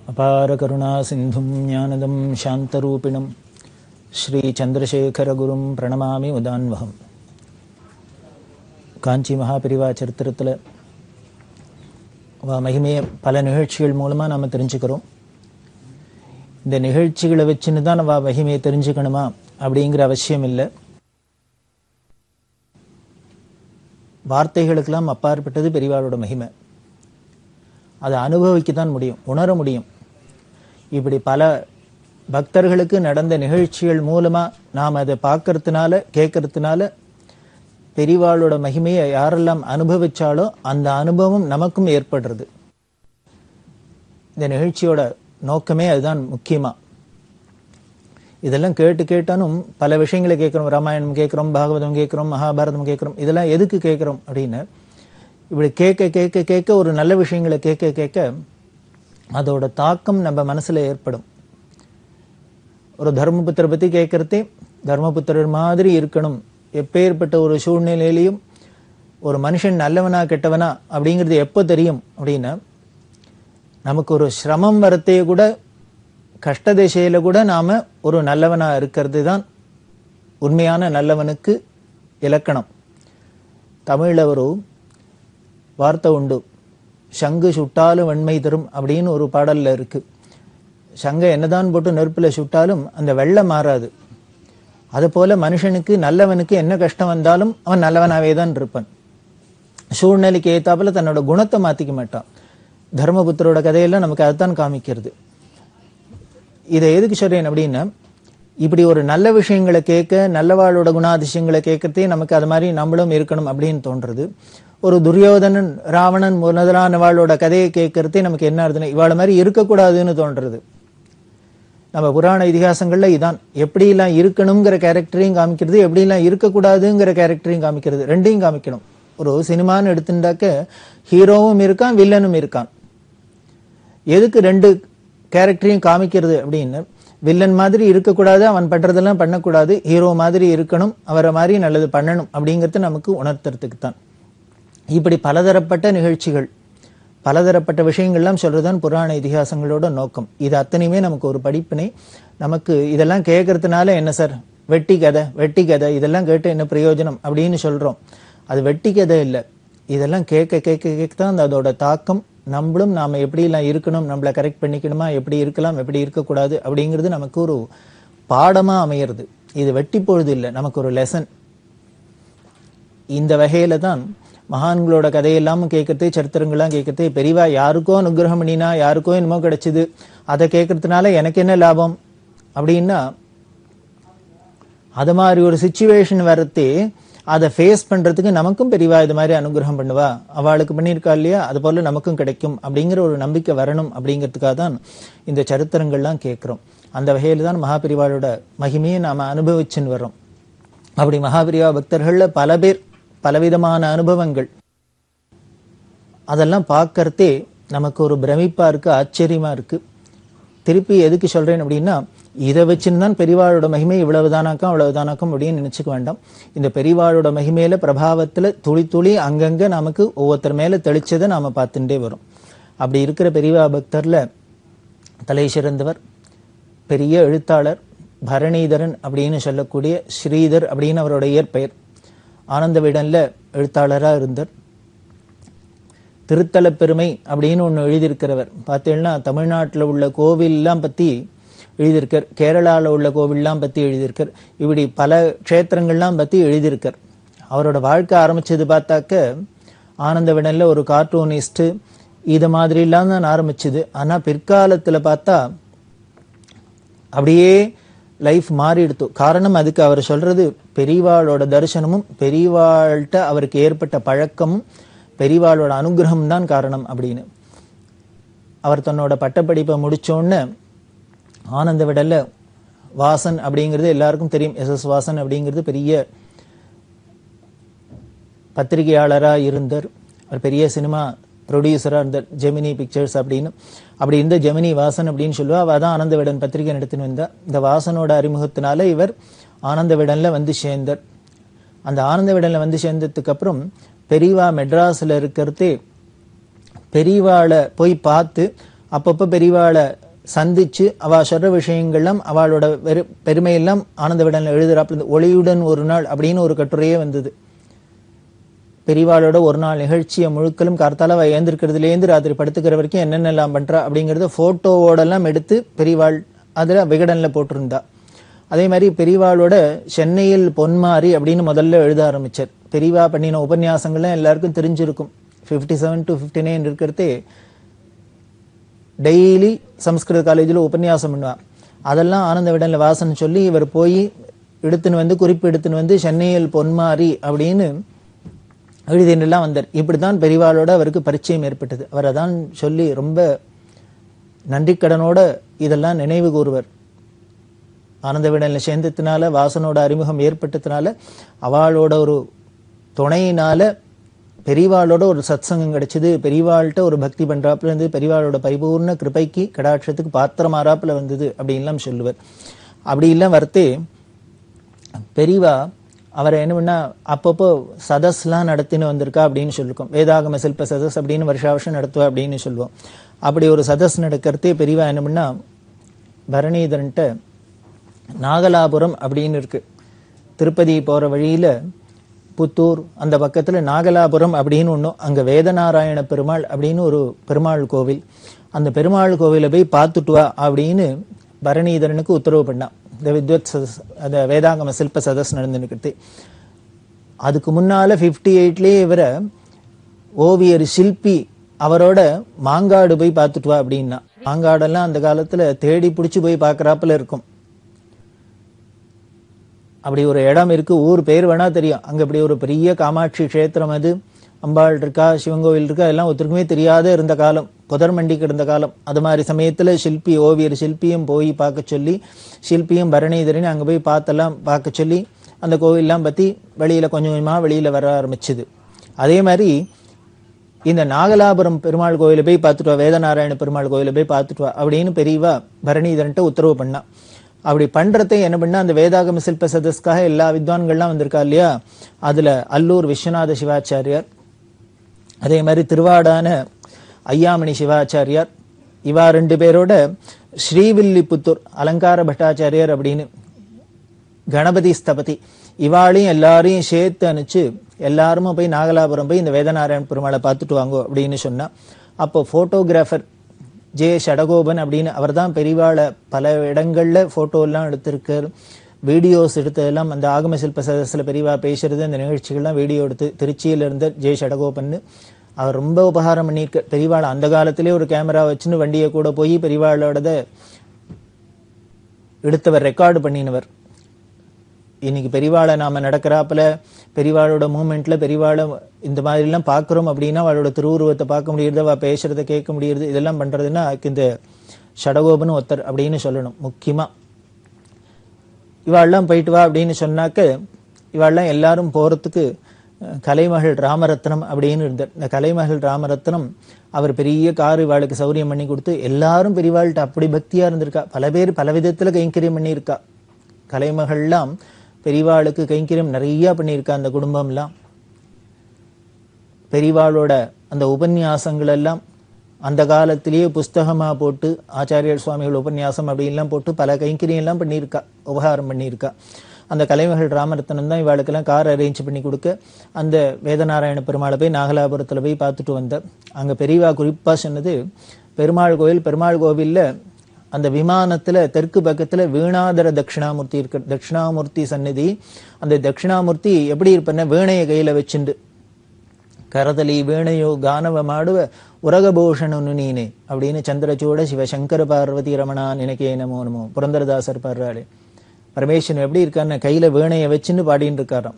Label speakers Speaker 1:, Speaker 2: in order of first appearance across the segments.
Speaker 1: अपारकरुणासिन्धुं ज्ञानदं शान्तरूपिणं ஸ்ரீச்சந்திரசேகரகுரும் பிரணமாமி உதான்வகம் காஞ்சி மகாபிரிவா சரித்திரத்தில் அவ மகிமையை பல நிகழ்ச்சிகள் மூலமாக நாம் தெரிஞ்சுக்கிறோம் இந்த நிகழ்ச்சிகளை வச்சுன்னு தான் அவ மகிமையை தெரிஞ்சுக்கணுமா அப்படிங்கிற அவசியம் இல்லை வார்த்தைகளுக்கெல்லாம் அப்பாற்பட்டது பெரியவாளோட மகிமை அதை அனுபவிக்க தான் முடியும் உணர முடியும் இப்படி பல பக்தர்களுக்கு நடந்த நிகழ்ச்சிகள் மூலமா நாம் அதை பார்க்கறதுனால கேட்கறதுனால பெரிவாளோட மகிமையை யாரெல்லாம் அனுபவிச்சாலோ அந்த அனுபவம் நமக்கும் ஏற்படுறது இந்த நிகழ்ச்சியோட நோக்கமே அதுதான் முக்கியமா இதெல்லாம் கேட்டு கேட்டாலும் பல விஷயங்களை கேட்குறோம் ராமாயணம் கேட்குறோம் பாகவதம் கேட்குறோம் மகாபாரதம் கேட்குறோம் இதெல்லாம் எதுக்கு கேட்குறோம் அப்படின்னு இப்படி கேட்க கேட்க கேட்க ஒரு நல்ல விஷயங்களை கேட்க கேட்க அதோட தாக்கம் நம்ம மனசுல ஏற்படும் ஒரு தர்மபுத்திரை பத்தி கேட்கறதே தர்மபுத்திரர் மாதிரி இருக்கணும் எப்பேற்பட்ட ஒரு சூழ்நிலையிலையும் ஒரு மனுஷன் நல்லவனா கெட்டவனா அப்படிங்கிறது எப்போ தெரியும் அப்படின்னா நமக்கு ஒரு சிரமம் வரத்தே கூட கஷ்ட திசையில கூட நாம ஒரு நல்லவனா இருக்கிறது தான் உண்மையான நல்லவனுக்கு இலக்கணம் தமிழ்ல ஒரு வார்த்தை உண்டு சங்கு சுட்டாலும் வெண்மை தரும் அப்படின்னு ஒரு பாடல்ல இருக்கு சங்கை என்னதான் போட்டு நெருப்புல சுட்டாலும் அந்த வெள்ளம் மாறாது அதுபோல மனுஷனுக்கு நல்லவனுக்கு என்ன கஷ்டம் வந்தாலும் அவன் நல்லவனாவே தான் இருப்பான் சூழ்நிலைக்கு ஏத்தாப்புல தன்னோட குணத்தை மாத்திக்க மாட்டான் தர்மபுத்தரோட கதையெல்லாம் நமக்கு அதுதான் காமிக்கிறது இதை எதுக்கு சொல்றேன் அப்படின்னா இப்படி ஒரு நல்ல விஷயங்களை கேட்க நல்லவாளோட குணாதிசயங்களை கேட்கறதே நமக்கு அது மாதிரி நம்மளும் இருக்கணும் அப்படின்னு தோன்றது ஒரு துரியோதனன் ராவணன் முதலானவாளோட கதையை கேட்கறதே நமக்கு என்ன அர்த்தம் இவாள மாதிரி இருக்கக்கூடாதுன்னு தோன்றது நம்ம புராண இதிகாசங்கள்ல இதான் எப்படிலாம் இருக்கணுங்கிற கேரக்டரையும் காமிக்கிறது எப்படிலாம் இருக்கக்கூடாதுங்கிற கேரக்டரையும் காமிக்கிறது ரெண்டையும் காமிக்கணும் ஒரு சினிமான்னு எடுத்துட்டாக்க ஹீரோவும் இருக்கான் வில்லனும் இருக்கான் எதுக்கு ரெண்டு கேரக்டரையும் காமிக்கிறது அப்படின்னு வில்லன் மாதிரி இருக்கக்கூடாது அவன் பண்றதெல்லாம் பண்ணக்கூடாது ஹீரோ மாதிரி இருக்கணும் அவரை மாதிரி நல்லது பண்ணணும் அப்படிங்கிறது நமக்கு உணர்த்துறதுக்கு தான் இப்படி பலதரப்பட்ட நிகழ்ச்சிகள் பலதரப்பட்ட விஷயங்கள்லாம் சொல்றதுதான் புராண இதிகாசங்களோட நோக்கம் இது அத்தனையுமே நமக்கு ஒரு படிப்பினை நமக்கு இதெல்லாம் கேட்கறதுனால என்ன சார் வெட்டி கதை வெட்டி கதை இதெல்லாம் கேட்டு என்ன பிரயோஜனம் அப்படின்னு சொல்றோம் அது வெட்டி கதை இல்லை இதெல்லாம் கேட்க கேட்க கேட்க தான் அந்த அதோட தாக்கம் நம்மளும் நாம எப்படிலாம் இருக்கணும் நம்மளை கரெக்ட் பண்ணிக்கணுமா எப்படி இருக்கலாம் எப்படி இருக்கக்கூடாது அப்படிங்கிறது நமக்கு ஒரு பாடமா அமையிறது இது வெட்டி பொழுது இல்லை நமக்கு ஒரு லெசன் இந்த வகையில தான் மகான்களோட கதையெல்லாமும் கேட்கறது சரித்திரங்கள்லாம் கேட்கறது பெரியவா யாருக்கோ அனுகிரகம் பண்ணினா யாருக்கோ என்னமோ கிடைச்சது அதை கேட்கறதுனால எனக்கு என்ன லாபம் அப்படின்னா அது மாதிரி ஒரு சுச்சுவேஷன் வரத்தே அதை ஃபேஸ் பண்றதுக்கு நமக்கும் பெரியவா இது மாதிரி அனுகிரகம் பண்ணுவா அவளுக்கு பண்ணியிருக்கா இல்லையா அது போல நமக்கும் கிடைக்கும் அப்படிங்கிற ஒரு நம்பிக்கை வரணும் அப்படிங்கிறதுக்காக தான் இந்த சரித்திரங்கள்லாம் கேட்கிறோம் அந்த வகையில தான் மகாபிரிவாளோட மகிமையை நாம அனுபவிச்சுன்னு வர்றோம் அப்படி மகாபிரிவா பக்தர்கள்ல பல பேர் பலவிதமான அனுபவங்கள் அதெல்லாம் பார்க்கறதே நமக்கு ஒரு பிரமிப்பா இருக்கு ஆச்சரியமா இருக்கு திருப்பி எதுக்கு சொல்றேன் அப்படின்னா இதை வச்சுன்னு தான் பெரிவாளோட மகிமை இவ்வளவுதானாக்கம் அவ்வளவுதானாக்கம் அப்படின்னு நினைச்சுக்க வேண்டாம் இந்த பெரிவாளோட மகிமையில பிரபாவத்துல துளி துளி அங்கங்க நமக்கு ஒவ்வொருத்தர் மேல தெளிச்சதை நாம பார்த்துட்டே வரும் அப்படி இருக்கிற பெரியவா பக்தர்ல தலை சிறந்தவர் பெரிய எழுத்தாளர் பரணிதரன் அப்படின்னு சொல்லக்கூடிய ஸ்ரீதர் அப்படின்னு அவரோட இயற்பெயர் ஆனந்த விடன்ல எழுத்தாளரா இருந்தார் திருத்தல பெருமை அப்படின்னு ஒன்று எழுதியிருக்கிறவர் பார்த்தீங்கன்னா தமிழ்நாட்டில் உள்ள கோவில்லாம் பற்றி எழுதியிருக்கார் கேரளாவில் உள்ள கோவில்லாம் பற்றி எழுதியிருக்கார் இப்படி பல க்ஷேத்திரங்கள்லாம் பற்றி எழுதியிருக்கார் அவரோட வாழ்க்கை ஆரம்பிச்சது பார்த்தாக்க ஆனந்த விடன்ல ஒரு கார்ட்டூனிஸ்ட்டு இது மாதிரிலாம் தான் ஆரம்பிச்சது ஆனால் பிற்காலத்தில் பார்த்தா அப்படியே லைஃப் மாறிடுத்து காரணம் அதுக்கு அவர் சொல்றது பெரியவாளோட தரிசனமும் பெரியவாள்கிட்ட அவருக்கு ஏற்பட்ட பழக்கமும் பெரியவாளோட அனுகிரகம் தான் காரணம் அப்படின்னு அவர் தன்னோட பட்டப்படிப்பை முடிச்சோன்னு ஆனந்த விடல்ல வாசன் அப்படிங்கிறது எல்லாருக்கும் தெரியும் எஸ் எஸ் வாசன் அப்படிங்கிறது பெரிய பத்திரிகையாளராக இருந்தார் அவர் பெரிய சினிமா ப்ரொடியூசராக இருந்தார் ஜெமினி பிக்சர்ஸ் அப்படின்னு அப்படி இருந்த ஜெமினி வாசன் அப்படின்னு சொல்லுவா அவள் தான் ஆனந்த விடன் பத்திரிகை நடத்தின்னு வந்தா இந்த வாசனோட அறிமுகத்தினால இவர் ஆனந்த விடன்ல வந்து சேர்ந்தார் அந்த ஆனந்த விடன்ல வந்து சேர்ந்ததுக்கு அப்புறம் பெரியவா மெட்ராஸ்ல இருக்கிறதே பெரியவாளை போய் பார்த்து அப்பப்ப பெரியவாளை சந்திச்சு அவ சொல்ற விஷயங்கள்லாம் அவளோட வெறு- பெருமையெல்லாம் ஆனந்த விடன்ல எழுதுறாப்புல இந்த ஒளியுடன் ஒரு நாள் அப்படின்னு ஒரு கட்டுரையே வந்தது பெரியவாளோட ஒரு நாள் நிகழ்ச்சியை முழுக்கலும் கார்த்தால அவ ஏந்திருக்கிறதுலேருந்து ராத்திரி படுத்துக்கிற வரைக்கும் என்னென்னலாம் பண்றா அப்படிங்கறத போட்டோவோடெல்லாம் எடுத்து பெரியவாள் அதுல விகடன்ல போட்டிருந்தா அதே மாதிரி பெரியவாளோட சென்னையில் பொன்மாரி அப்படின்னு முதல்ல எழுத ஆரம்பிச்சார் பெரியவா பண்ணின உபன்யாசங்கள்லாம் எல்லாருக்கும் தெரிஞ்சிருக்கும் 57 செவன் டு ஃபிஃப்டி நைன் இருக்கிறதே டெய்லி சம்ஸ்கிருத காலேஜில் உபன்யாசம் பண்ணுவா அதெல்லாம் ஆனந்த விடன்ல வாசன் சொல்லி இவர் போய் எடுத்துன்னு வந்து குறிப்பு எடுத்துன்னு வந்து சென்னையில் பொன்மாரி அப்படின்னு எழுதினெல்லாம் வந்தார் இப்படித்தான் பெரியவாளோட அவருக்கு பரிச்சயம் ஏற்பட்டது அவர் அதான் சொல்லி ரொம்ப நன்றிக்கடனோட இதெல்லாம் நினைவு கூறுவர் ஆனந்த விடன்ல சேர்ந்ததுனால வாசனோட அறிமுகம் ஏற்பட்டதுனால அவளோட ஒரு துணையினால பெரியவாளோட ஒரு சத்சங்கம் கிடைச்சது பெரியவாள்கிட்ட ஒரு பக்தி பண்றாப்புல இருந்து பெரியவாளோட பரிபூர்ண கிருபைக்கு கடாட்சத்துக்கு பாத்திரமாறாப்புல வந்தது அப்படின்லாம் சொல்லுவார் அப்படி எல்லாம் வரத்தே பெரியவா அவரை என்ன பண்ணா அப்பப்போ சதஸ்லாம் நடத்தின்னு வந்திருக்கா அப்படின்னு சொல்லிருக்கோம் வேதாகம சில்ப சதஸ் அப்படின்னு வருஷா வருஷம் நடத்துவா அப்படின்னு சொல்லுவோம் அப்படி ஒரு சதஸ் நடக்கிறதே பெரியவா என்ன பண்ணா பரணிதரன்ட்ட நாகலாபுரம் அப்படின்னு இருக்கு திருப்பதி போற வழியில புத்தூர் அந்த பக்கத்துல நாகலாபுரம் அப்படின்னு ஒண்ணும் அங்க வேதநாராயண பெருமாள் அப்படின்னு ஒரு பெருமாள் கோவில் அந்த பெருமாள் கோவிலை போய் பார்த்துட்டு வா அப்படின்னு பரணிதரனுக்கு உத்தரவு பண்ணான் இந்த வித்வத் சதஸ் அந்த வேதாகம சில்ப சதஸ் நடந்துன்னு அதுக்கு முன்னால ஃபிஃப்டி எயிட்லேயே இவரை ஓவியர் சில்பி அவரோட மாங்காடு போய் பார்த்துட்டு வா அப்படின்னா மாங்காடெல்லாம் அந்த காலத்துல தேடி பிடிச்சி போய் பார்க்கறாப்புல இருக்கும் அப்படி ஒரு இடம் இருக்கு ஊர் பேர் வேணா தெரியும் அங்க இப்படி ஒரு பெரிய காமாட்சி க்ஷேத்திரம் அது அம்பாள் இருக்கா சிவங்கோவில் இருக்கா எல்லாம் ஒருத்தருக்குமே தெரியாத இருந்த காலம் புதர்மண்டிக்கு இருந்த காலம் அது மாதிரி சமயத்துல சிற்பி ஓவியர் சிற்பியும் போய் பார்க்க சொல்லி சிற்பியும் பரணிதரன் அங்க போய் பார்த்தெல்லாம் பார்க்க சொல்லி அந்த கோவில்லாம் பத்தி வெளியில கொஞ்சம் கொஞ்சமா வெளியில வர ஆரம்பிச்சுது அதே மாதிரி இந்த நாகலாபுரம் பெருமாள் கோயிலை போய் பார்த்துட்டு வா வேதநாராயண பெருமாள் கோயிலை போய் பார்த்துட்டு வா அப்படின்னு பெரியவா பரணிதரன்ட்ட உத்தரவு பண்ணா அப்படி பண்றதை என்ன பண்ணா அந்த வேதாகம சில்ப சதஸ்க்காக எல்லா வித்வான்கள்லாம் வந்திருக்கா இல்லையா அதுல அல்லூர் விஸ்வநாத சிவாச்சாரியார் அதே மாதிரி திருவாடான ஐயாமணி சிவாச்சாரியார் இவா ரெண்டு பேரோட ஸ்ரீவில்லிபுத்தூர் அலங்கார பட்டாச்சாரியார் அப்படின்னு கணபதி ஸ்தபதி இவாளையும் எல்லாரையும் சேர்த்து அனுப்பிச்சு எல்லாருமே போய் நாகலாபுரம் போய் இந்த வேதநாராயண பெருமாளை பார்த்துட்டு வாங்கோ அப்படின்னு சொன்னா அப்போ போட்டோகிராஃபர் ஜே ஷடகோபன் அப்படின்னு அவர்தான் பெரியவாளை பல இடங்கள்ல போட்டோ எல்லாம் எடுத்திருக்கார் வீடியோஸ் எடுத்ததெல்லாம் அந்த ஆகம சில்ப சதஸ்ல பெரியவா பேசுறது அந்த நிகழ்ச்சிகள்லாம் வீடியோ எடுத்து திருச்சியில இருந்த ஜே ஷடகோபன் அவர் ரொம்ப உபகாரம் பண்ணியிருக்க பெரியவாளை அந்த காலத்திலே ஒரு கேமரா வச்சுன்னு வண்டியை கூட போய் பெரியவாளோடத எடுத்தவர் ரெக்கார்டு பண்ணினவர் இன்னைக்கு பெரியவாளை நாம நடக்கிறாப்புல பெரியவாளோட மூமெண்ட்ல பெரியவாளை இந்த மாதிரி எல்லாம் பாக்குறோம் அப்படின்னா அவளோட திருவுருவத்தை பார்க்க முடியுது அவ பேசுறத கேட்க முடியுது இதெல்லாம் பண்றதுன்னா அதுக்கு இந்த ஷடகோபன் ஒருத்தர் அப்படின்னு சொல்லணும் முக்கியமா இவாள்லாம் போயிட்டு வா அப்படின்னு சொன்னாக்க இவாள்லாம் எல்லாரும் போறதுக்கு அஹ், கலைமகள் ராமரத்னம் அப்படின்னு இருந்தார் இந்த கலைமகள் ராமரத்னம் அவர் பெரிய கார் இவாளுக்கு சௌரியம் பண்ணி கொடுத்து எல்லாரும் பெரியவாள்கிட்ட அப்படி பக்தியா இருந்திருக்கா பல பேர் பல விதத்துல கைங்கரியம் பண்ணியிருக்கா கலைமகள்லாம் பெரியவாளுக்கு கைங்கரியம் நிறைய பண்ணியிருக்கா அந்த குடும்பம்லாம் பெரியவாளோட அந்த உபன்யாசங்கள் எல்லாம் அந்த காலத்திலேயே புஸ்தகமா போட்டு ஆச்சாரியர் சுவாமிகள் உபன்யாசம் அப்படின்லாம் போட்டு பல கைங்கரியம் எல்லாம் பண்ணியிருக்கா உபகாரம் பண்ணியிருக்கா அந்த கலைமகள் ராமரத்னம் தான் இவாளுக்கெல்லாம் கார் அரேஞ்ச் பண்ணி கொடுக்க அந்த வேதநாராயண பெருமாளை போய் நாகலாபுரத்துல போய் பார்த்துட்டு வந்த அங்க பெரியவா குறிப்பா சொன்னது பெருமாள் கோயில் பெருமாள் கோவில்ல அந்த விமானத்துல தெற்கு பக்கத்துல வீணாதர தட்சிணாமூர்த்தி இருக்கு தட்சிணாமூர்த்தி சந்நிதி அந்த தட்சிணாமூர்த்தி எப்படி இருப்பேன்னா வீணைய கையில வச்சுண்டு கரதலி வீணையோ கானவ மாடுவ உரகபூஷணனு நீனே அப்படின்னு சந்திரச்சூட சிவசங்கர பார்வதி ரமணா நினைக்கே நமோ நமோ புரந்தரதாசர் பாடுறாரு பரமேஸ்வரன் எப்படி இருக்காருன்னு கையில வீணையை வச்சுன்னு பாடின்னு இருக்காராம்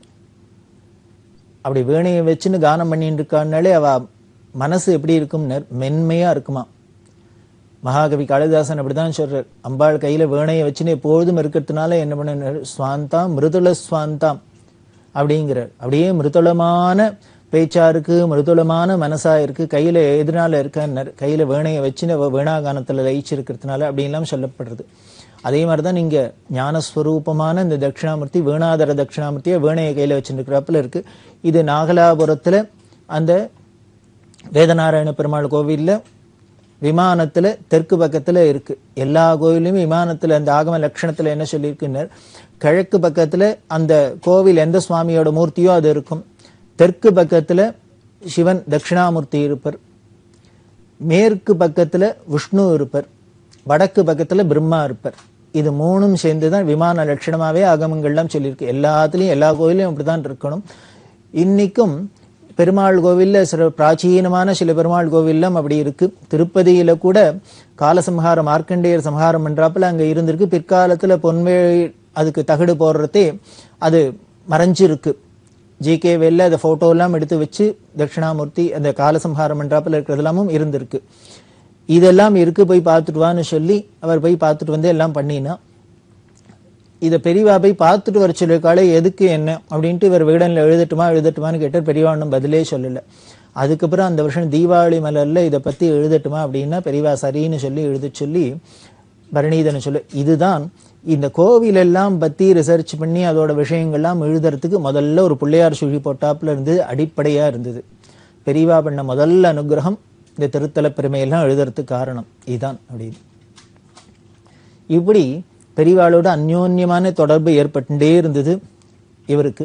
Speaker 1: அப்படி வீணையை வச்சுன்னு கானம் பண்ணிட்டு இருக்கான்னாலே அவ மனசு எப்படி இருக்கும்னு மென்மையா இருக்குமா மகாகவி காளிதாசன் அப்படிதான் சொல்றார் அம்பாள் கையில வீணையை வச்சுன்னு எப்பொழுதும் இருக்கிறதுனால என்ன பண்ண ஸ்வாந்தாம் மிருதுள ஸ்வாந்தாம் அப்படிங்கிறார் அப்படியே மிருதுளமான பேச்சா இருக்கு மிருதுளமான மனசா இருக்கு கையில எதனால இருக்கான்னு கையில வீணையை வச்சுன்னு அவ வீணாகானத்துல லயிச்சு இருக்கிறதுனால அப்படின்லாம் சொல்லப்படுறது அதே மாதிரிதான் நீங்க ஞானஸ்வரூபமான இந்த தட்சிணாமூர்த்தி வீணாதர தட்சிணாமூர்த்தியை வீணையை கையில வச்சுருக்கிறாப்புல இருக்கு இது நாகலாபுரத்துல அந்த வேதநாராயண பெருமாள் கோவில்ல விமானத்துல தெற்கு பக்கத்துல இருக்கு எல்லா கோயிலுமே விமானத்துல அந்த ஆகம லட்சணத்துல என்ன சொல்லியிருக்குன்னு கிழக்கு பக்கத்துல அந்த கோவில் எந்த சுவாமியோட மூர்த்தியோ அது இருக்கும் தெற்கு பக்கத்துல சிவன் தட்சிணாமூர்த்தி இருப்பர் மேற்கு பக்கத்துல விஷ்ணு இருப்பர் வடக்கு பக்கத்துல பிரம்மா இருப்பர் இது மூணும் சேர்ந்து தான் விமான லட்சணமாவே ஆகமங்கள்லாம் சொல்லியிருக்கு எல்லாத்துலயும் எல்லா கோயிலையும் அப்படிதான் இருக்கணும் இன்னைக்கும் பெருமாள் கோவில்ல சில பிராச்சீனமான சில பெருமாள் கோவில்லாம் அப்படி இருக்கு திருப்பதியில கூட காலசம்ஹார மார்க்கண்டேயர் சம்ஹாரம் பண்றாப்புல அங்க இருந்திருக்கு பிற்காலத்துல பொன்வேழி அதுக்கு தகடு போடுறதே அது மறைஞ்சிருக்கு ஜி கே வெல்ல அந்த போட்டோ எல்லாம் எடுத்து வச்சு தட்சிணாமூர்த்தி அந்த காலசம்ஹாரம் பண்றாப்புல இருக்கிறதெல்லாமும் இருந்திருக்கு இதெல்லாம் இருக்கு போய் பார்த்துட்டு வான்னு சொல்லி அவர் போய் பார்த்துட்டு வந்து எல்லாம் பண்ணினா இதை பெரியவா போய் பார்த்துட்டு வர சொல்லியிருக்காளே எதுக்கு என்ன அப்படின்ட்டு இவர் விகடனில் எழுதட்டுமா எழுதட்டுமான்னு கேட்டார் பெரியவா ஒன்றும் பதிலே சொல்லலை அதுக்கப்புறம் அந்த வருஷம் தீபாவளி மலர்ல இதை பத்தி எழுதட்டுமா அப்படின்னா பெரியவா சரின்னு சொல்லி எழுத சொல்லி பரணிதனை சொல்லு இதுதான் இந்த கோவில் எல்லாம் பத்தி ரிசர்ச் பண்ணி அதோட விஷயங்கள்லாம் எழுதுறதுக்கு முதல்ல ஒரு பிள்ளையார் சுழி போட்டாப்புல இருந்து அடிப்படையா இருந்தது பெரியவா பண்ண முதல் அனுகிரகம் இந்த திருத்தல பெருமையெல்லாம் எழுதுறதுக்கு காரணம் இதுதான் அப்படின்னு இப்படி பெரியவாளோட அந்யோன்யமான தொடர்பு ஏற்பட்டுட்டே இருந்தது இவருக்கு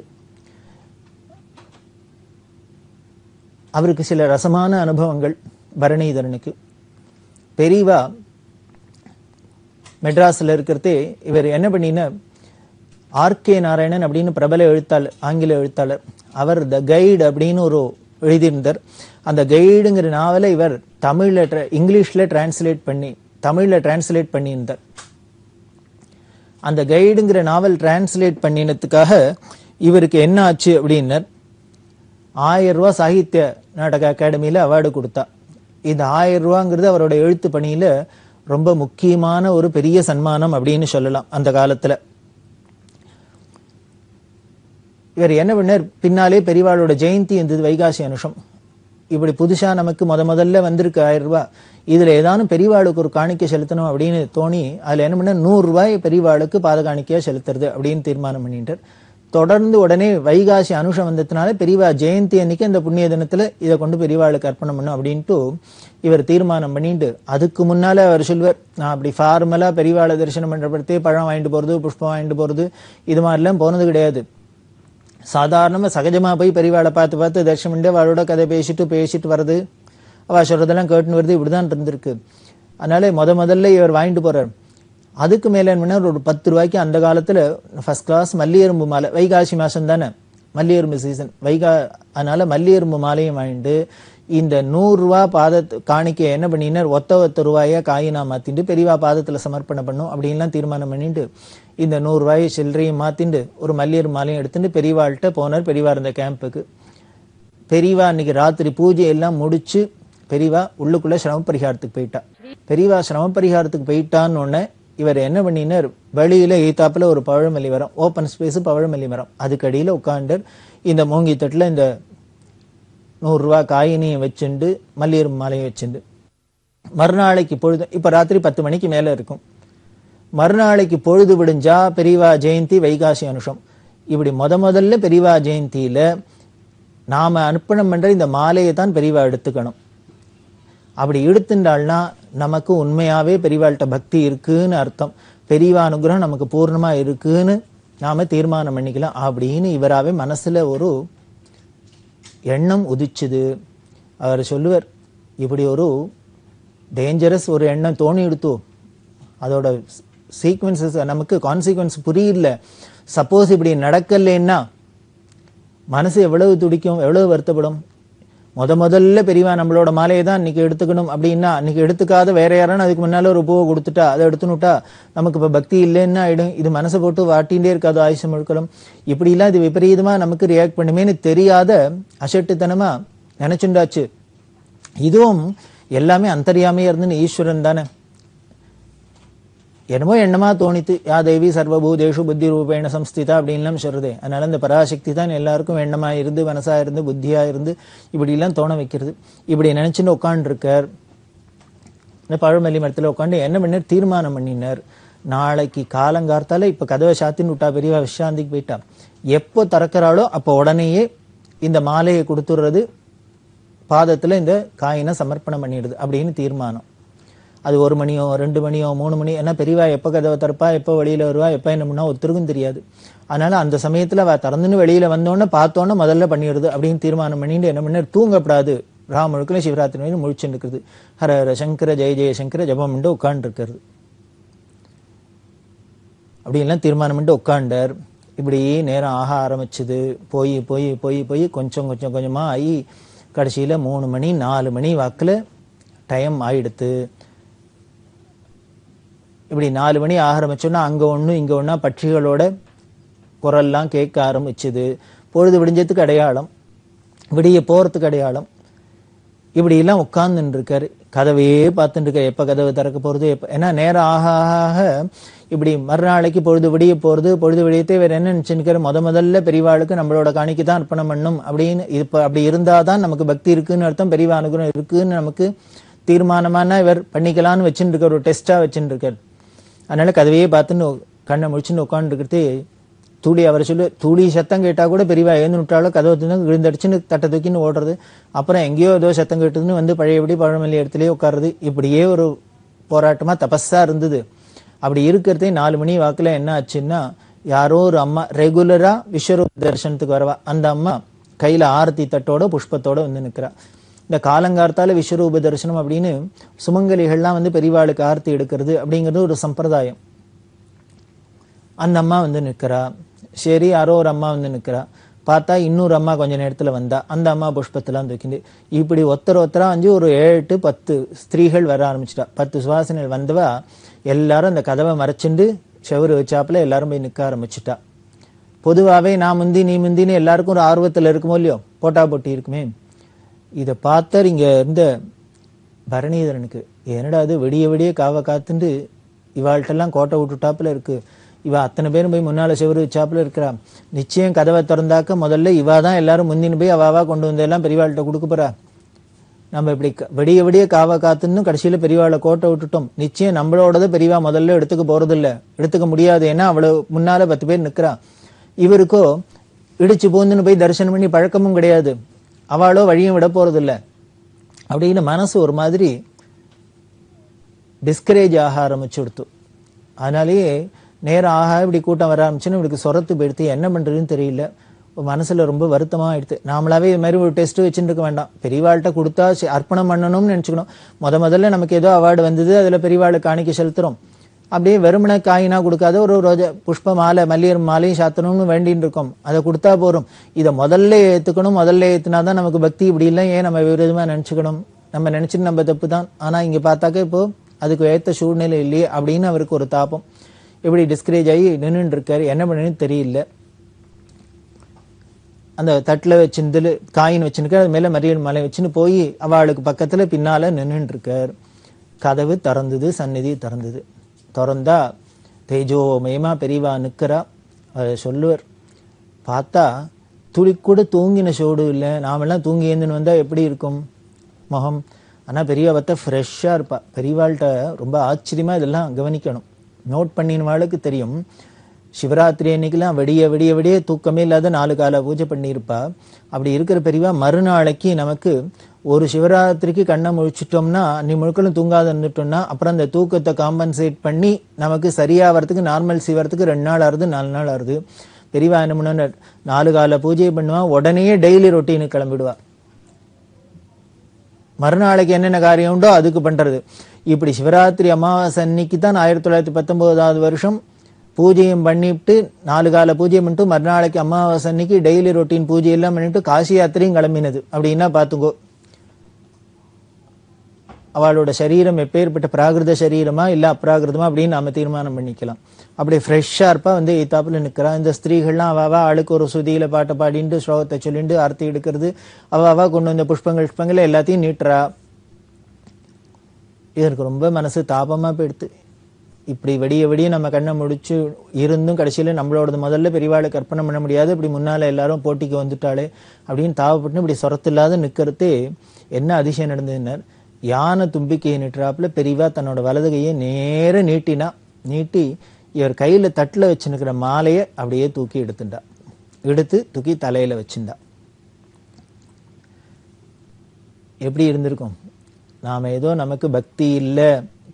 Speaker 1: அவருக்கு சில ரசமான அனுபவங்கள் பரணிதரனுக்கு பெரியவா மெட்ராஸ்ல இருக்கிறதே இவர் என்ன பண்ணின ஆர்கே நாராயணன் அப்படின்னு பிரபல எழுத்தாளர் ஆங்கில எழுத்தாளர் அவர் த கைடு அப்படின்னு ஒரு எழுதியிருந்தார் அந்த கைடுங்கிற நாவலை இவர் தமிழ்ல tra- இங்கிலீஷ்ல டிரான்ஸ்லேட் பண்ணி தமிழ்ல டிரான்ஸ்லேட் பண்ணியிருந்தார் அந்த கைடுங்கிற நாவல் டிரான்ஸ்லேட் பண்ணினதுக்காக இவருக்கு என்ன ஆச்சு அப்படின்னர் ஆயிரம் ரூபாய் சாகித்ய நாடக அகாடமியில அவார்டு கொடுத்தா இந்த ஆயிரம் ரூபாங்கிறது அவரோட எழுத்து பணியில ரொம்ப முக்கியமான ஒரு பெரிய சன்மானம் அப்படின்னு சொல்லலாம் அந்த காலத்துல இவர் என்ன பண்ணார் பின்னாலே பெரியவாளோட ஜெயந்தி இருந்தது வைகாசி அனுஷம் இப்படி புதுசா நமக்கு முத முதல்ல வந்திருக்கு ஆயிரம் ரூபாய் இதுல ஏதானும் பெரியவாளுக்கு ஒரு காணிக்கை செலுத்தணும் அப்படின்னு தோணி அதுல என்ன பண்ண நூறு ரூபாய் பெரியவாளுக்கு பாத காணிக்கையா செலுத்துறது அப்படின்னு தீர்மானம் பண்ணிட்டார் தொடர்ந்து உடனே வைகாசி அனுஷம் வந்ததுனால பெரியவா ஜெயந்தி அன்னைக்கு அந்த புண்ணிய தினத்துல இதை கொண்டு பெரியவாளுக்கு அர்ப்பணம் பண்ணும் அப்படின்ட்டு இவர் தீர்மானம் பண்ணிட்டு அதுக்கு முன்னால அவர் சொல்வார் நான் அப்படி ஃபார்மலா பெரியவாளை தரிசனம் பண்றப்படுத்தே பழம் வாங்கிட்டு போறது புஷ்பம் வாங்கிட்டு போறது இது மாதிரிலாம் போனது கிடையாது சாதாரணமா சகஜமா போய் பெரியவாளை பார்த்து பார்த்து தரிசனம் பண்ணிட்டு அவளோட கதை பேசிட்டு பேசிட்டு வர்றது அவ சொல்றதெல்லாம் கேட்டுன்னு வருது இப்படிதான் இருந்திருக்கு அதனால முத முதல்ல இவர் வாங்கிட்டு போறார் அதுக்கு மேல என்ன பண்ணார், ஒரு பத்து ரூபாய்க்கு அந்த காலத்துல ஃபர்ஸ்ட் கிளாஸ் மல்லியரும்பு மாலை வைகாசி மாசம் தானே மல்லியரும்பு சீசன் வைகா அதனால மல்லியரும்பு மாலையும் வாங்கிட்டு இந்த நூறு ரூபா பாதத்து காணிக்கை என்ன பண்ணினார் ஒத்த ஒத்த ரூபாயா காயினா மாத்திட்டு பெரியவா பாதத்துல சமர்ப்பணம் பண்ணும் அப்படின்லாம் தீர்மானம் பண்ணிட்டு இந்த நூறு ரூபாய் சில்லறையும் மாத்திண்டு ஒரு மல்லியர் மாலையும் எடுத்துட்டு பெரியவாள்கிட்ட போனார் பெரியவா இருந்த கேம்புக்கு பெரியவா அன்னைக்கு ராத்திரி பூஜை எல்லாம் முடிச்சு பெரியவா உள்ளுக்குள்ள சிரம பரிகாரத்துக்கு போயிட்டா பெரியவா சிரம பரிகாரத்துக்கு போயிட்டான்னு உடனே இவர் என்ன பண்ணினார் வெளியில எய்த்தாப்புல ஒரு பழமல்லி மரம் ஓப்பன் ஸ்பேஸ் பழமல்லி மரம் அதுக்கு அடியில உட்கார்ந்து இந்த மூங்கி தட்டுல இந்த நூறு ரூபாய் காயினையும் வச்சுண்டு மல்லியர் மாலையும் வச்சுண்டு மறுநாளைக்கு பொழுது இப்ப ராத்திரி பத்து மணிக்கு மேல இருக்கும் மறுநாளைக்கு பொழுது விடிஞ்சா பெரியவா ஜெயந்தி வைகாசி அனுஷம் இப்படி முத முதல்ல பெரியவா ஜெயந்தியில நாம அர்ப்பணம் பண்ற இந்த மாலையை தான் பெரியவா எடுத்துக்கணும் அப்படி எடுத்துட்டாள்னா நமக்கு உண்மையாவே பெரியவாள்கிட்ட பக்தி இருக்குன்னு அர்த்தம் பெரியவா அனுகிரகம் நமக்கு பூர்ணமா இருக்குன்னு நாம தீர்மானம் பண்ணிக்கலாம் அப்படின்னு இவராவே மனசுல ஒரு எண்ணம் உதிச்சுது அவர் சொல்லுவார் இப்படி ஒரு டேஞ்சரஸ் ஒரு எண்ணம் தோணி எடுத்தோ அதோட சீக்வன்சஸ் நமக்கு கான்சிக்வன்ஸ் புரியல சப்போஸ் இப்படி நடக்கலைன்னா மனசு எவ்வளவு துடிக்கும் எவ்வளவு வருத்தப்படும் முத முதல்ல பெரியவா நம்மளோட மாலையை தான் இன்னைக்கு எடுத்துக்கணும் அப்படின்னா அன்னைக்கு எடுத்துக்காத வேற யாரான அதுக்கு முன்னால ஒரு பூவை கொடுத்துட்டா அதை எடுத்துனுட்டா நமக்கு இப்ப பக்தி இல்லைன்னா ஆயிடும் இது மனசை போட்டு வாட்டிகிட்டே இருக்காது ஆயுஷம் முழுக்கலாம் இப்படி எல்லாம் இது விபரீதமா நமக்கு ரியாக்ட் பண்ணுமேன்னு தெரியாத அசட்டுத்தனமா நினைச்சுண்டாச்சு இதுவும் எல்லாமே அந்தரியாமையா இருந்து ஈஸ்வரன் தானே என்னமோ எண்ணமா தோணித்து யா தேவி சர்வபூதேஷு புத்தி ரூபேண சம்ஸ்திதா அப்படின்லாம் சொல்றதே அதனால இந்த பராசக்தி தான் எல்லாருக்கும் எண்ணமா இருந்து மனசா இருந்து புத்தியா இருந்து இப்படி எல்லாம் தோண வைக்கிறது இப்படி நினைச்சுன்னு உட்காந்துருக்கார் இந்த பழமல்லி மரத்துல உட்காந்து என்ன பண்ணார் தீர்மானம் பண்ணினார் நாளைக்கு காலங்கார்த்தால இப்ப கதவை சாத்தின்னு விட்டா பெரியவா விசாந்திக்கு போயிட்டா எப்போ திறக்கிறாளோ அப்போ உடனேயே இந்த மாலையை கொடுத்துடுறது பாதத்துல இந்த காயினை சமர்ப்பணம் பண்ணிடுது அப்படின்னு தீர்மானம் அது ஒரு மணியோ ரெண்டு மணியோ மூணு மணி ஏன்னா பெரியவா எப்போ கதவை திறப்பா எப்போ வெளியில வருவா எப்போ என்ன பண்ணா ஒருத்தருக்கும் தெரியாது அதனால அந்த சமயத்துல அவ திறந்துன்னு வெளியில வந்தோடனே பார்த்தோன்னே முதல்ல பண்ணிடுது அப்படின்னு தீர்மானம் பண்ணிட்டு என்ன பண்ண தூங்கப்படாது ராம் முழுக்கல சிவராத்திரி முழிச்சுட்டு இருக்கிறது ஹர ஹர சங்கர ஜெய ஜெய சங்கர ஜபம் பண்ணிட்டு உட்கார்ந்து இருக்கிறது அப்படி எல்லாம் தீர்மானம் பண்ணிட்டு உட்காண்டார் இப்படி நேரம் ஆக ஆரம்பிச்சது போய் போய் போய் போய் கொஞ்சம் கொஞ்சம் கொஞ்சமா ஆகி கடைசியில மூணு மணி நாலு மணி வாக்குல டைம் ஆயிடுத்து இப்படி நாலு மணி ஆரம்பிச்சோன்னா அங்க ஒண்ணு இங்க ஒண்ணா பட்சிகளோட குரல்லாம் கேட்க ஆரம்பிச்சுது பொழுது விடிஞ்சதுக்கு அடையாளம் விடிய போறதுக்கு அடையாளம் இப்படி எல்லாம் உட்கார்ந்துட்டு இருக்காரு கதவையே பார்த்துட்டு இருக்காரு எப்ப கதவு திறக்க போறது எப்ப ஏன்னா நேரம் ஆக ஆக ஆக இப்படி மறுநாளைக்கு பொழுது விடிய போறது பொழுது விடியத்தே வேற என்ன நினைச்சுருக்காரு முத முதல்ல பெரியவாளுக்கு நம்மளோட காணிக்கு தான் அர்ப்பணம் பண்ணும் அப்படின்னு இப்ப அப்படி இருந்தாதான் நமக்கு பக்தி இருக்குன்னு அர்த்தம் பெரியவா அனுகிரகம் இருக்குன்னு நமக்கு தீர்மானமான இவர் பண்ணிக்கலாம்னு வச்சுட்டு இருக்காரு ஒரு டெஸ்டா வச்சுட்டு இருக்காரு அதனால கதவையே பார்த்துன்னு கண்ணை முடிச்சுன்னு உட்காந்துருக்கிறது தூளி அவரை சொல்லு தூளி சத்தம் கேட்டா கூட பெரியவா எழுந்து விட்டாலும் கதவை தின்னு விழுந்தடிச்சுன்னு தட்டை தூக்கின்னு ஓடுறது அப்புறம் எங்கேயோ ஏதோ சத்தம் கேட்டதுன்னு வந்து பழையபடி பழமல்லி இடத்துலயே உட்காருது இப்படியே ஒரு போராட்டமா தபஸா இருந்தது அப்படி இருக்கிறதே நாலு மணி வாக்குல என்ன ஆச்சுன்னா யாரோ ஒரு அம்மா ரெகுலரா விஸ்வரூப தரிசனத்துக்கு வரவா அந்த அம்மா கையில ஆரத்தி தட்டோட புஷ்பத்தோட வந்து நிக்கிறா இந்த காலங்கார்த்தால விஸ்வரூப தரிசனம் அப்படின்னு சுமங்கலிகள்லாம் வந்து பெரியவாளுக்கு ஆர்த்தி எடுக்கிறது அப்படிங்கிறது ஒரு சம்பிரதாயம் அந்த அம்மா வந்து நிக்கிறா சரி யாரோ ஒரு அம்மா வந்து நிக்கிறா பார்த்தா இன்னொரு அம்மா கொஞ்ச நேரத்துல வந்தா அந்த அம்மா புஷ்பத்தெல்லாம் தூக்கிண்டு இப்படி ஒருத்தர் ஒருத்தரா வந்து ஒரு ஏழு எட்டு பத்து ஸ்திரீகள் வர ஆரம்பிச்சிட்டா பத்து சுவாசனைகள் வந்தவா எல்லாரும் அந்த கதவை மறைச்சிண்டு செவரு வச்சாப்புல எல்லாரும் போய் நிக்க ஆரம்பிச்சிட்டா பொதுவாவே நான் முந்தி நீ முந்தின்னு எல்லாருக்கும் ஒரு ஆர்வத்துல இருக்குமோ இல்லையோ போட்டா போட்டி இருக்குமே இதை பார்த்தார் இங்க இருந்த பரணிதரனுக்கு என்னடா அது விடிய விடிய காவ காத்துண்டு இவாள்கிட்டெல்லாம் கோட்டை விட்டுட்டாப்புல இருக்கு இவ அத்தனை பேரும் போய் முன்னால செவரு வச்சாப்புல இருக்கிறா நிச்சயம் கதவை திறந்தாக்க முதல்ல இவா தான் எல்லாரும் முந்தின்னு போய் அவாவா கொண்டு வந்து எல்லாம் பெரியவாள்கிட்ட கொடுக்க போறா நம்ம இப்படி க- விடிய விடிய காவ காத்துன்னு கடைசியில பெரியவாளை கோட்டை விட்டுட்டோம் நிச்சயம் நம்மளோடது பெரியவா முதல்ல எடுத்துக்க போறது இல்ல எடுத்துக்க முடியாது ஏன்னா அவ்வளவு முன்னால பத்து பேர் நிக்கிறா இவருக்கோ இடிச்சு பூந்துன்னு போய் தரிசனம் பண்ணி பழக்கமும் கிடையாது அவளோ வழியும் விட போறது இல்ல அப்படின்னு மனசு ஒரு மாதிரி டிஸ்கரேஜ் ஆக ஆரம்பிச்சு கொடுத்து அதனாலேயே நேரம் ஆக இப்படி கூட்டம் வர ஆரம்பிச்சுன்னு இவளுக்கு சொரத்து போயிடுத்து என்ன பண்றதுன்னு தெரியல மனசுல ரொம்ப வருத்தமா ஆயிடுது நாமளாவே இது மாதிரி ஒரு டெஸ்ட் வச்சுட்டு இருக்க வேண்டாம் பெரியவாள்கிட்ட கொடுத்தா சரி, அர்ப்பணம் பண்ணணும்னு நினைச்சுக்கணும் முத முதல்ல நமக்கு ஏதோ அவார்டு வந்தது அதுல பெரியவாளுக்கு காணிக்க செலுத்துறோம் அப்படியே வெறுமனை காயினா கொடுக்காத ஒரு ரோஜா புஷ்ப மாலை மல்லிகை மாலையும் சாத்தணும்னு வேண்டின்னு இருக்கோம் அதை கொடுத்தா போறோம் இதை முதல்ல ஏத்துக்கணும் முதல்ல ஏத்துனாதான் நமக்கு பக்தி இப்படி இல்லை ஏன் நம்ம விரோதமா நினைச்சுக்கணும் நம்ம நினைச்சிட்டு நம்ம தப்பு தான் ஆனா இங்க பார்த்தாக்க இப்போ அதுக்கு ஏத்த சூழ்நிலை இல்லையே அப்படின்னு அவருக்கு ஒரு தாபம் இப்படி டிஸ்கரேஜ் ஆகி நின்றுட்டு இருக்காரு என்ன பண்ணுன்னு தெரியல அந்த தட்டில் வச்சிருந்து காயின் வச்சுருக்காரு அது மேலே மறியல் மலை வச்சுன்னு போய் அவளுக்கு பக்கத்துல பின்னால நின்றுட்டு இருக்கார் கதவு திறந்தது சந்நிதி திறந்தது திறந்தா தேஜோமயமா பெரியவா நிக்கிறா அதை சொல்லுவார் பார்த்தா துளி கூட தூங்கின சோடு இல்லை நாமெல்லாம் தூங்கி ஏந்துன்னு வந்தா எப்படி இருக்கும் முகம் ஆனா பெரியவா பார்த்தா ஃப்ரெஷ்ஷா இருப்பா பெரியவாள்கிட்ட ரொம்ப ஆச்சரியமா இதெல்லாம் கவனிக்கணும் நோட் பண்ணினவாளுக்கு தெரியும் சிவராத்திரி அன்னைக்கெல்லாம் விடிய விடிய விடிய தூக்கமே இல்லாத நாலு கால பூஜை பண்ணியிருப்பா அப்படி இருக்கிற பெரியவா மறுநாளைக்கு நமக்கு ஒரு சிவராத்திரிக்கு கண்ணை முழிச்சிட்டோம்னா நீ முழுக்களும் தூங்காத நின்றுட்டோம்னா அப்புறம் அந்த தூக்கத்தை காம்பன்சேட் பண்ணி நமக்கு சரியாகிறதுக்கு நார்மல் வரதுக்கு ரெண்டு நாள் ஆறுது நாலு நாள் ஆறுது பெரியவா என்ன பண்ணுவா நாலு கால பூஜை பண்ணுவா உடனே டெய்லி ரொட்டீனுக்கு கிளம்பிடுவா மறுநாளைக்கு என்னென்ன காரியம் உண்டோ அதுக்கு பண்றது இப்படி சிவராத்திரி அமாவாசை அன்னைக்கு தான் ஆயிரத்தி தொள்ளாயிரத்தி பத்தொன்பதாவது வருஷம் பூஜையும் பண்ணிட்டு நாலு கால பூஜை பண்ணிட்டு மறுநாளைக்கு அமாவாசை அன்னைக்கு டெய்லி ரொட்டீன் பூஜை எல்லாம் பண்ணிட்டு காசி யாத்திரையும் கிளம்பினது அப்படின்னா பாத்துக்கோ அவளோட சரீரம் எப்பேற்பட்ட பிராகிருத சரீரமா இல்ல அப்ராகிருதமா அப்படின்னு நாம தீர்மானம் பண்ணிக்கலாம் அப்படி ஃப்ரெஷ்ஷா இருப்பா வந்து எய்தாப்புல நிக்கிறா இந்த ஸ்திரீகள்லாம் அவ அவ ஆளுக்கு ஒரு சுதியில பாட்டை பாடிட்டு ஸ்லோகத்தை சொல்லிட்டு ஆர்த்தி எடுக்கிறது அவ அவ கொண்டு வந்த புஷ்பங்கள் புஷ்பங்கள் எல்லாத்தையும் நீட்டுறா இதற்கு ரொம்ப மனசு தாபமா போயிடுத்து இப்படி விடிய விடிய நம்ம கண்ணை முடிச்சு இருந்தும் கடைசியில நம்மளோடது முதல்ல பெரியவாளுக்கு கற்பனை பண்ண முடியாது இப்படி முன்னால எல்லாரும் போட்டிக்கு வந்துட்டாளே அப்படின்னு தாவப்பட்டு இப்படி சொரத்து இல்லாத நிக்கிறதே என்ன அதிசயம் நடந்ததுன்னார் யானை தும்பிக்கையை நீட்டுறாப்புல பெரியவா தன்னோட வலது கையை நேர நீட்டினா நீட்டி இவர் கையில தட்டுல வச்சுருக்கிற மாலையை அப்படியே தூக்கி எடுத்துட்டா எடுத்து தூக்கி தலையில வச்சுண்டா எப்படி இருந்திருக்கும் நாம ஏதோ நமக்கு பக்தி இல்ல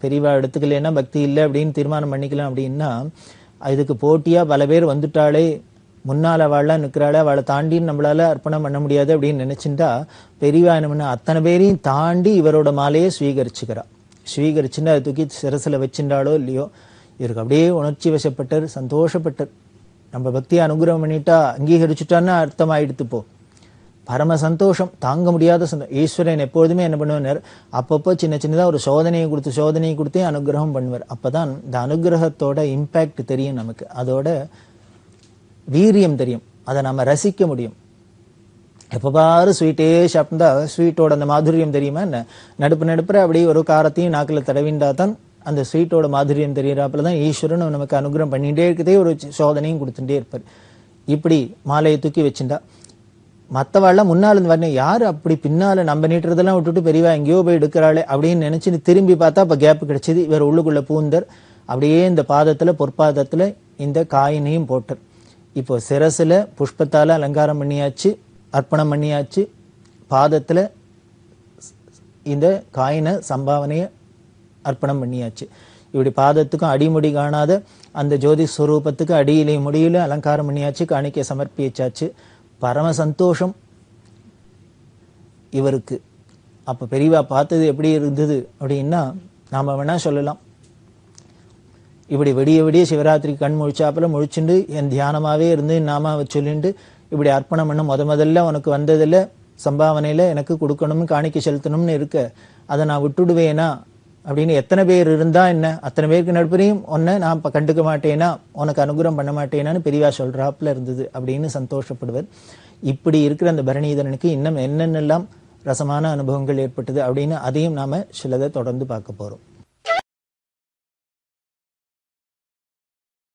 Speaker 1: பெரியவா எடுத்துக்கலைன்னா பக்தி இல்லை அப்படின்னு தீர்மானம் பண்ணிக்கலாம் அப்படின்னா இதுக்கு போட்டியா பல பேர் வந்துட்டாலே முன்னால் அவள்லாம் நிற்கிறாளே அவளை தாண்டி நம்மளால அர்ப்பணம் பண்ண முடியாது அப்படின்னு நினைச்சுட்டா பெரியவா என்ன பண்ணா அத்தனை பேரையும் தாண்டி இவரோட மாலையை ஸ்வீகரிச்சுக்கிறா ஸ்வீகரிச்சுட்டு அதை தூக்கி சிரசில் வச்சுட்டாளோ இல்லையோ இவருக்கு அப்படியே உணர்ச்சி வசப்பட்டார் சந்தோஷப்பட்டார் நம்ம பக்தியை அனுகிரகம் பண்ணிட்டா அங்கீகரிச்சுட்டான்னு அர்த்தமாயிடுத்து போ பரம சந்தோஷம் தாங்க முடியாத சந்தோஷம் ஈஸ்வரன் எப்பொழுதுமே என்ன பண்ணுவார் அப்பப்போ சின்ன சின்னதாக ஒரு சோதனையை கொடுத்து சோதனையை கொடுத்தே அனுகிரகம் பண்ணுவார் அப்பதான் இந்த அனுகிரகத்தோட இம்பேக்ட் தெரியும் நமக்கு அதோட வீரியம் தெரியும் அதை நம்ம ரசிக்க முடியும் எப்போ பாரு ஸ்வீட்டே சாப்பிட்டா ஸ்வீட்டோட அந்த மாதுரியம் தெரியுமா என்ன நடுப்பு நடுப்புற அப்படியே ஒரு காரத்தையும் நாக்கில் தடவிண்டா தான் அந்த ஸ்வீட்டோட மாதுரியம் தெரியறாப்புல தான் ஈஸ்வரன் நமக்கு அனுகிரகம் பண்ணிகிட்டே இருக்கதே ஒரு சோதனையும் கொடுத்துட்டே இருப்பார் இப்படி மாலையை தூக்கி வச்சுட்டா மற்றவாள்லாம் முன்னால் இருந்து வரணும் யார் அப்படி பின்னால நம்ம நீட்டுறதெல்லாம் விட்டுட்டு பெரியவா எங்கேயோ போய் எடுக்கிறாளே அப்படின்னு நினைச்சு திரும்பி பார்த்தா அப்போ கேப் கிடைச்சது இவர் உள்ளுக்குள்ள பூந்தர் அப்படியே இந்த பாதத்துல பொற்பாதத்துல இந்த காயினையும் போட்டார் இப்போ சிரசுல புஷ்பத்தால அலங்காரம் பண்ணியாச்சு அர்ப்பணம் பண்ணியாச்சு பாதத்துல இந்த காயினை சம்பாவனையை அர்ப்பணம் பண்ணியாச்சு இப்படி பாதத்துக்கும் அடிமுடி காணாத அந்த ஜோதி ஸ்வரூபத்துக்கு அடியிலே முடியில அலங்காரம் பண்ணியாச்சு காணிக்கை சமர்ப்பிச்சாச்சு பரம சந்தோஷம் இவருக்கு அப்ப பெரியவா பார்த்தது எப்படி இருந்தது அப்படின்னா நாம வேணா சொல்லலாம் இப்படி விடிய விடிய சிவராத்திரி கண் முழிச்சாப்புல முழிச்சுண்டு என் தியானமாவே இருந்து நாம சொல்லிண்டு இப்படி அர்ப்பணம் பண்ண முத முதல்ல உனக்கு வந்ததுல சம்பாவனையில எனக்கு கொடுக்கணும்னு காணிக்கை செலுத்தணும்னு இருக்க அதை நான் விட்டுடுவேனா அப்படின்னு எத்தனை பேர் இருந்தா என்ன அத்தனை பேருக்கு நடுப்புறையும் உன்னை நான் இப்ப கண்டுக்க மாட்டேனா உனக்கு அனுகிரகம் பண்ண மாட்டேனான்னு பெரியவா சொல்றாப்புல இருந்தது அப்படின்னு சந்தோஷப்படுவர் இப்படி இருக்கிற அந்த பரணிதரனுக்கு இன்னும் என்னென்னலாம் ரசமான அனுபவங்கள் ஏற்பட்டது அப்படின்னு அதையும் நாம சிலதை தொடர்ந்து பார்க்க போறோம்